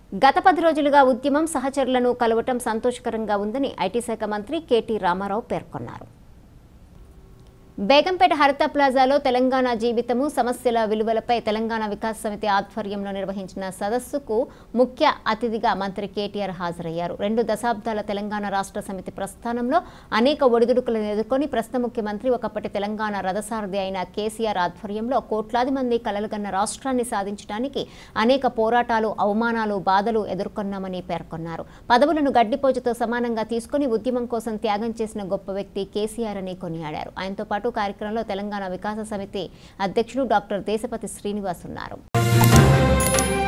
గత పది రోజులుగా ఉద్యమం సహచరులను కలవటం సంతోషకరంగా ఉందని ఐటీ శాఖ మంత్రి కేటీ రామారావు పేర్కొన్నారు బేగంపేట హరిత ప్లాజాలో తెలంగాణ జీవితము సమస్యల విలువలపై తెలంగాణ వికాస్ సమితి ఆధ్వర్యంలో నిర్వహించిన సదస్సుకు ముఖ్య అతిథిగా మంత్రి కేటీఆర్ హాజరయ్యారు రెండు దశాబ్దాల తెలంగాణ రాష్ట్ర సమితి ప్రస్థానంలో అనేక ఒడిదుడుకులను ఎదుర్కొని ప్రస్తుత ముఖ్యమంత్రి ఒకప్పటి తెలంగాణ రథసారథి అయిన కేసీఆర్ ఆధ్వర్యంలో కోట్లాది మంది కలలుగన్న రాష్ట్రాన్ని సాధించడానికి అనేక పోరాటాలు అవమానాలు బాధలు ఎదుర్కొన్నామని పేర్కొన్నారు పదవులను గడ్డిపోచుతో సమానంగా తీసుకుని ఉద్యమం కోసం త్యాగం చేసిన గొప్ప వ్యక్తి కేసీఆర్ అని కొనియాడారు ఆయనతో పాటు కార్యక్రమంలో తెలంగాణ వికాస సమితి అధ్యక్షుడు డాక్టర్ దేశపతి శ్రీనివాస్ ఉన్నారు